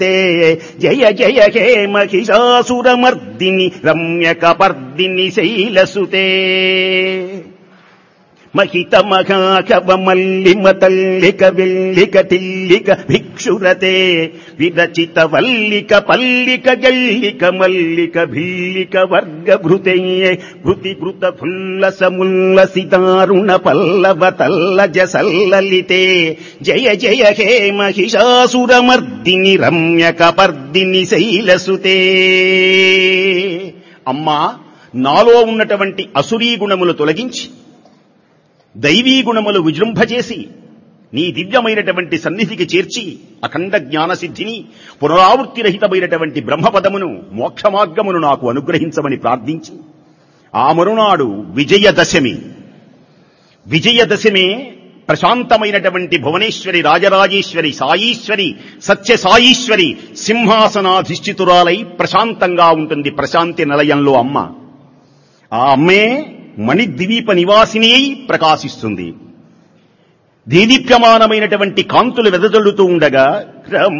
తే జయ జయ హే మహిషాసురమర్దిని రమ్యకపర్దిని శైలసుతే మహిత మహాకవ మల్లిమ తల్లిక వెల్లిక తిల్లిక భిక్షురతే విరచిత వల్లిక పల్లిక గల్లిక మల్లిక భిల్లిక వర్గ భృతే భృతి భృత ఫుల్లస ముల్లసి దారుణ పల్లవ తల్లజ సల్లలితే జయ జయ హే మహిషాసురమర్దిని రమ్యకపర్దిని శైలసుతే అమ్మా నాలో ఉన్నటువంటి అసురీ గుణములు తొలగించి దైవీ గుణములు విజృంభచేసి నీ దివ్యమైనటువంటి సన్నిధికి చేర్చి అఖండ జ్ఞానసిద్ధిని పునరావృత్తి రహితమైనటువంటి బ్రహ్మపదమును మోక్షమార్గమును నాకు అనుగ్రహించమని ప్రార్థించి ఆ మరునాడు విజయదశమి విజయదశమే ప్రశాంతమైనటువంటి భువనేశ్వరి రాజరాజేశ్వరి సాయీశ్వరి సత్య సాయీశ్వరి సింహాసనాధిష్ఠితురాలై ప్రశాంతంగా ఉంటుంది ప్రశాంతి నిలయంలో అమ్మ ఆ అమ్మే మణిద్వీప నివాసిని అయి ప్రకాశిస్తుంది దీదీప్యమానమైనటువంటి కాంతులు వెదజల్లుతూ ఉండగా